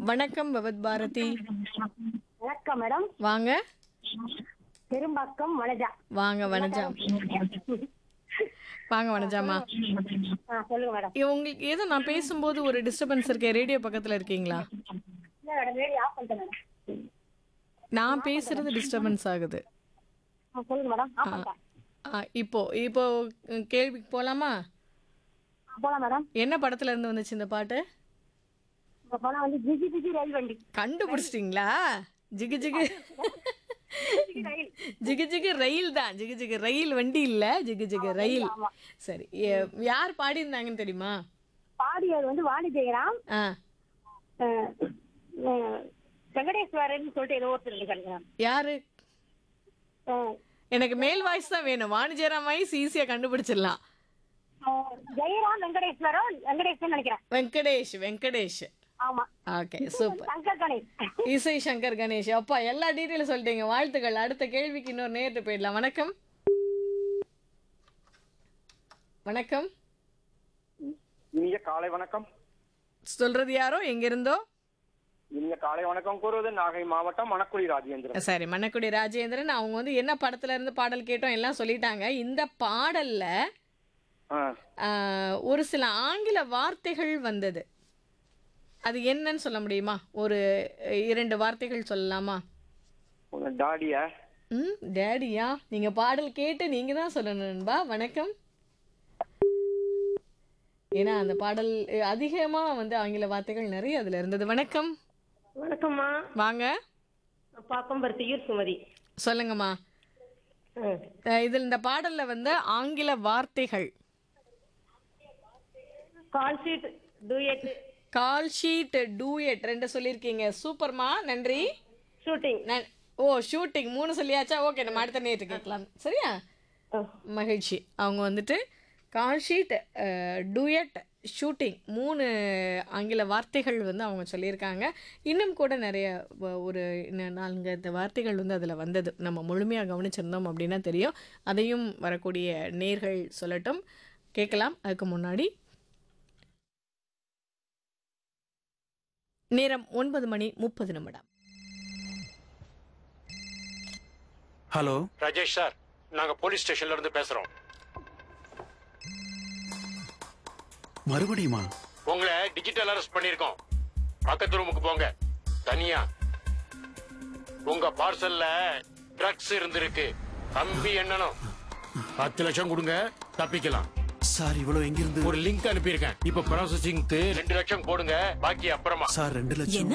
வணக்கம் பவத் பாரதி வணக்கம் மேடம் வாங்க பெரும்பாக்கம் வனஜா வாங்க வனஜா வாங்க வனஜாமா ஆ சொல்லுங்க மேடம் இ- உங்களுக்கு ஏதோ நான் பேசும்போது ஒரு டிஸ்டர்பன்ஸ் இருக்கே ரேடியோ பக்கத்துல இருக்கீங்களா இல்ல மேடம் ரேடியோ ஆஃப் பண்ணிட்டேன் மேடம் நான் பேசுறது டிஸ்டர்பன்ஸ் ஆகுது ஆ சொல்லுங்க மேடம் ஆஃப் பண்ணிட்டேன் ஆ, இப்போ இப்போ உம், கேள்விக்கு போலாமா ஆ, போலாம் மேடம் என்ன படத்துல இருந்து வந்துச்சு இந்த பாட்டு இந்த படம் வந்து ஜிஜி ஜிஜி ரயில் வண்டி கண்டுபிடிச்சிட்டீங்களா ஜிகு ஜிகு ஜிஜி ரயில் ஜிகு ஜிகு ரயில் தான் ஜிகு ஜிகு ரயில் வண்டி இல்ல ஜிகு ஜிகு ரயில் ஆமா சரி எ- யார் பாடியிருந்தாங்கன்னு தெரியுமா பாடியது வந்து வாணி ஜெயராம் ஆ அஹ், அஹ், வெங்கடேஸ்வரன் சொல்லிட்டு ஏதோ ஒருத்தர் இருக்காரு மேடம் யாரு அஹ், எனக்கு மேல் வாய்ஸ் தான் வேணும் வாணிஜெயராம் வாய்ஸ் ஈஸியா கண்டுபிடிச்சிடலாம் அஹ், ஜெயராம் வெங்கடேஸ்வரன் வெங்கடேஸ்வரன் நினைக்கிறேன் வெங்கடேஷ் வெங்கடேஷ் ஆமா ஓகே சூப்பர் சங்கர் கணேஷ் இசை சங்கர் கணேஷ் அப்பா எல்லா டீட்டெயிலும் சொல்லிட்டீங்க வாழ்த்துக்கள் அடுத்த கேள்விக்கு இன்னொரு நேரத்து போயிடலாம் வணக்கம் வணக்கம் இனிய காலை வணக்கம் சொல்றது யாரோ எங்க இருந்தோ இனிய காலை வணக்கம் கூறுவது நாகை மாவட்டம் மணக்குடி ராஜேந்திரன் சரி மணக்குடி ராஜேந்திரன் அவங்க வந்து என்ன படத்துல இருந்து பாடல் கேட்டோம் எல்லாம் சொல்லிட்டாங்க இந்த பாடல்ல ஆ, ஆஹ், ஒரு சில ஆங்கில வார்த்தைகள் வந்தது அது என்னன்னு சொல்ல முடியுமா ஒரு அஹ், இரண்டு வார்த்தைகள் சொல்லலாமா உங்க டாடியா ம் டேடியா நீங்க பாடல் கேட்டு நீங்க தான் சொல்லணும் நண்பா வணக்கம் ஏன்னா அந்த பாடல் அஹ், அதிகமா வந்து ஆங்கில வார்த்தைகள் நிறைய அதுல இருந்தது வணக்கம் வணக்கம்மா வாங்க பாப்பம்பருத்தியூர் சுமதி சொல்லுங்கம்மா அஹ், இதில் இந்த பாடல்ல வந்து ஆங்கில வார்த்தைகள் call sheet duet call sheet duet ரெண்டு சொல்லியிருக்கீங்க சூப்பர்மா நன்றி ஷூட்டிங் நன்- ஓ ஷூட்டிங் மூணு சொல்லியாச்சா ஓகே நம்ம அடுத்த நேற்று கேட்கலாம் சரியா மகிழ்ச்சி அவங்க வந்துட்டு கால் ஷீட் டூயட் ஷூட்டிங் மூணு ஆங்கில வார்த்தைகள் வந்து அவங்க சொல்லியிருக்காங்க இன்னும் கூட நிறைய வ- ஒரு இன்னும் நான்கு இந்த வார்த்தைகள் வந்து அதில் வந்தது நம்ம முழுமையாக கவனிச்சிருந்தோம் அப்படின்னா தெரியும் அதையும் வரக்கூடிய நேர்கள் சொல்லட்டும் கேட்கலாம் அதுக்கு முன்னாடி நேரம் ஒன்பது மணி முப்பது நிமிடம் ஹலோ ராஜேஷ் சார் நாங்க போலீஸ் ஸ்டேஷன்ல இருந்து பேசுறோம் மறுபடியுமா உங்களை டிஜிட்டல் அரெஸ்ட் பண்ணிருக்கோம் பக்கத்து ரூமுக்கு போங்க தனியா உங்க பார்சல்ல ட்ரக்ஸ் இருந்திருக்கு கம்பி எண்ணணும் பத்து லட்சம் கொடுங்க தப்பிக்கலாம் சார் இவ்வளவு எங்கிருந்து ஒரு லிங்க் அனுப்பியிருக்கேன் இப்ப ப்ராசஸிங்க்கு ரெண்டு லட்சம் போடுங்க பாக்கி அப்புறமா சார் ரெண்டு லட்சம்